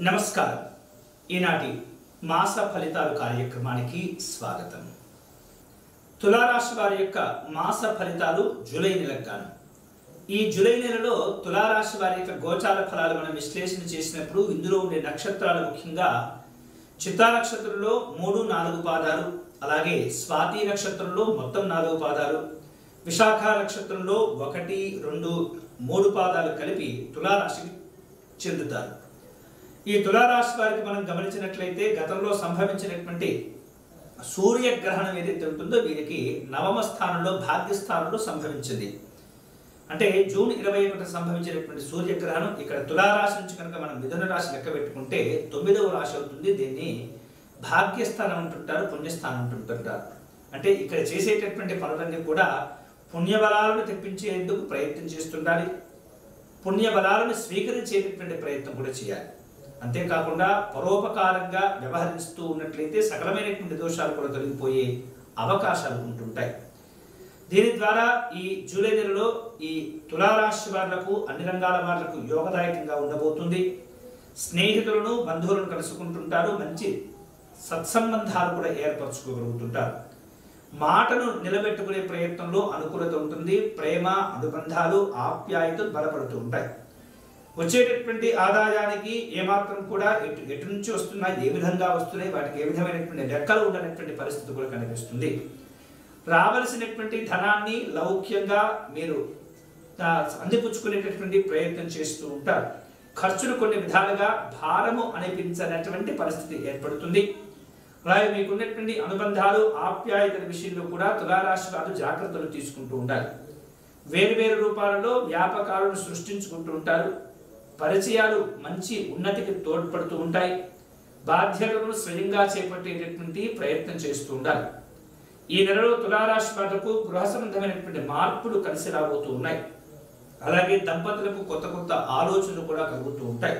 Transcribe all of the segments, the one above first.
నమస్కారం ఈనాటి మాస ఫలితాలు కార్యక్రమానికి స్వాగతం తులారాశి వారి యొక్క మాస ఫలితాలు జూలై నెలకు గాను ఈ జూలై నెలలో తులారాశి వారి యొక్క గోచార ఫలాలు మనం విశ్లేషణ చేసినప్పుడు ఇందులో ఉండే నక్షత్రాలు ముఖ్యంగా చిత్తా నక్షత్రంలో మూడు నాలుగు పాదాలు అలాగే స్వాతి నక్షత్రంలో మొత్తం నాలుగు పాదాలు విశాఖ నక్షత్రంలో ఒకటి రెండు మూడు పాదాలు కలిపి తులారాశికి చెందుతారు ఈ తులారాశి వారికి మనం గమనించినట్లయితే గతంలో సంభవించినటువంటి సూర్యగ్రహణం ఏదైతే ఉంటుందో వీరికి నవమ స్థానంలో భాగ్యస్థానంలో సంభవించింది అంటే జూన్ ఇరవై ఒకటి సంభవించినటువంటి సూర్యగ్రహణం ఇక్కడ తులారాశి నుంచి కనుక మనం మిథున రాశి లెక్క పెట్టుకుంటే తొమ్మిదవ రాశి అవుతుంది దీన్ని భాగ్యస్థానం అంటుంటారు పుణ్యస్థానం అంటుంటారు అంటే ఇక్కడ చేసేటటువంటి పనులన్నీ కూడా పుణ్యబలాలను తెప్పించేందుకు ప్రయత్నం చేస్తుండాలి పుణ్యబలాలను స్వీకరించేటటువంటి ప్రయత్నం కూడా చేయాలి అంతేకాకుండా పరోపకారంగా వ్యవహరిస్తూ ఉన్నట్లయితే సకలమైనటువంటి దోషాలు కూడా తొలగిపోయే అవకాశాలు ఉంటుంటాయి దీని ద్వారా ఈ జూలై నెలలో ఈ తులారాశి వాళ్లకు అన్ని రంగాల వాళ్లకు యోగదాయకంగా ఉండబోతుంది స్నేహితులను బంధువులను కలుసుకుంటుంటారు మంచి సత్సంబంధాలు కూడా ఏర్పరచుకోగలుగుతుంటారు మాటను నిలబెట్టుకునే ప్రయత్నంలో అనుకూలత ఉంటుంది ప్రేమ అనుబంధాలు ఆప్యాయతలు బలపడుతూ ఉంటాయి వచ్చేటటువంటి ఆదాయానికి ఏమాత్రం కూడా ఎటు ఎటు నుంచి వస్తున్నాయి ఏ విధంగా వస్తున్నాయి వాటికి ఏ విధమైనటువంటి లెక్కలు ఉండనటువంటి పరిస్థితి కూడా కనిపిస్తుంది రావలసినటువంటి ధనాన్ని లౌక్యంగా మీరు ఆ, అందిపుచ్చుకునేటటువంటి ప్రయత్నం చేస్తూ ఉంటారు ఖర్చులు కొన్ని విధాలుగా భారము అనిపించనటువంటి పరిస్థితి ఏర్పడుతుంది అలాగే మీకున్నటువంటి అనుబంధాలు ఆప్యాయతల విషయంలో కూడా తులారాశి వారు జాగ్రత్తలు తీసుకుంటూ ఉండాలి వేరు వేరు రూపాలలో వ్యాపకాలను సృష్టించుకుంటూ ఉంటారు పరిచయాలు మంచి ఉన్నతికి తోడ్పడుతూ ఉంటాయి బాధ్యతలను స్వయంగా చేపట్టేటటువంటి ప్రయత్నం చేస్తూ ఉండాలి ఈ నెలలో తులారాశి వాళ్లకు గృహ సంబంధమైనటువంటి మార్పులు కలిసి రాబోతూ ఉన్నాయి అలాగే దంపతులకు కొత్త కొత్త ఆలోచనలు కూడా కలుగుతూ ఉంటాయి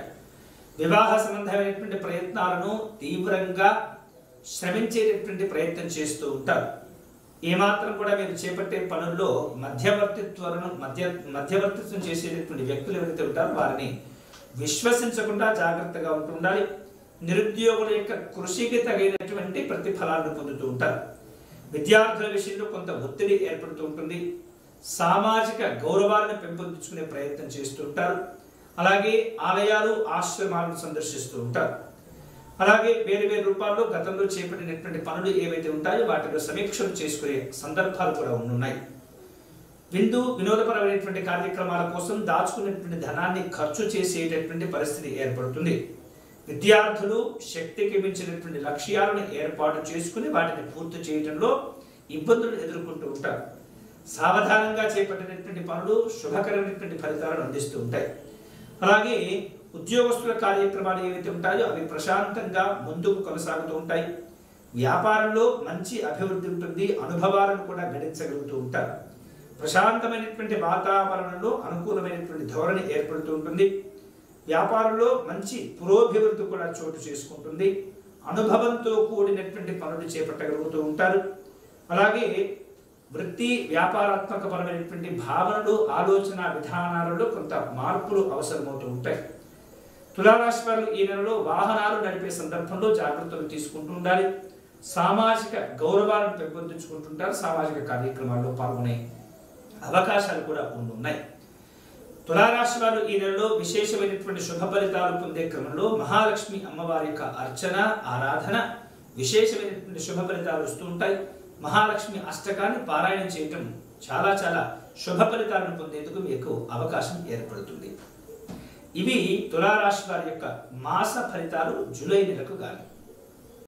వివాహ సంబంధమైనటువంటి ప్రయత్నాలను తీవ్రంగా శ్రమించేటటువంటి ప్రయత్నం చేస్తూ ఉంటారు ఏమాత్రం కూడా మీరు చేపట్టే పనుల్లో మధ్యవర్తిత్వలను మధ్య మధ్యవర్తిత్వం చేసేటటువంటి వ్యక్తులు ఎవరైతే ఉంటారో వారిని విశ్వసించకుండా జాగ్రత్తగా ఉంటుండాలి నిరుద్యోగుల యొక్క కృషికి తగినటువంటి ప్రతిఫలాలను పొందుతూ ఉంటారు విద్యార్థుల విషయంలో కొంత ఒత్తిడి ఏర్పడుతూ ఉంటుంది సామాజిక గౌరవాలను పెంపొందించుకునే ప్రయత్నం చేస్తూ ఉంటారు అలాగే ఆలయాలు ఆశ్రమాలను సందర్శిస్తూ ఉంటారు అలాగే వేరు వేరు రూపాల్లో గతంలో చేపట్టినటువంటి పనులు ఏవైతే ఉంటాయో వాటిలో సమీక్షలు చేసుకునే సందర్భాలు కూడా ఉన్నాయి విందు వినోదపరమైనటువంటి కార్యక్రమాల కోసం దాచుకున్నటువంటి ధనాన్ని ఖర్చు చేసేటటువంటి పరిస్థితి ఏర్పడుతుంది విద్యార్థులు శక్తికి మించినటువంటి లక్ష్యాలను ఏర్పాటు చేసుకుని వాటిని పూర్తి చేయడంలో ఇబ్బందులు ఎదుర్కొంటూ ఉంటారు సావధానంగా చేపట్టినటువంటి పనులు శుభకరమైనటువంటి ఫలితాలను అందిస్తూ ఉంటాయి అలాగే ఉద్యోగస్తుల కార్యక్రమాలు ఏవైతే ఉంటాయో అవి ప్రశాంతంగా ముందుకు కొనసాగుతూ ఉంటాయి వ్యాపారంలో మంచి అభివృద్ధి ఉంటుంది అనుభవాలను కూడా గడించగలుగుతూ ఉంటారు ప్రశాంతమైనటువంటి వాతావరణంలో అనుకూలమైనటువంటి ధోరణి ఏర్పడుతూ ఉంటుంది వ్యాపారంలో మంచి పురోభివృద్ధి కూడా చోటు చేసుకుంటుంది అనుభవంతో కూడినటువంటి పనులు చేపట్టగలుగుతూ ఉంటారు అలాగే వృత్తి వ్యాపారాత్మక పరమైనటువంటి భావనలు ఆలోచన విధానాలలో కొంత మార్పులు అవసరమవుతూ ఉంటాయి తులారాశి వారు ఈ నెలలో వాహనాలు నడిపే సందర్భంలో జాగ్రత్తలు తీసుకుంటూ ఉండాలి సామాజిక గౌరవాలను పెంపొందించుకుంటుంటారు సామాజిక కార్యక్రమాల్లో పాల్గొనే అవకాశాలు కూడా ఉన్నాయి తులారాశి వారు ఈ నెలలో విశేషమైనటువంటి శుభ ఫలితాలు పొందే క్రమంలో మహాలక్ష్మి అమ్మవారి యొక్క అర్చన ఆరాధన విశేషమైనటువంటి శుభ ఫలితాలు వస్తూ ఉంటాయి మహాలక్ష్మి అష్టకాన్ని పారాయణం చేయటం చాలా చాలా శుభ ఫలితాలను పొందేందుకు మీకు అవకాశం ఏర్పడుతుంది ఇవి తులారాశి వారి యొక్క మాస ఫలితాలు జూలై నెలకు గాను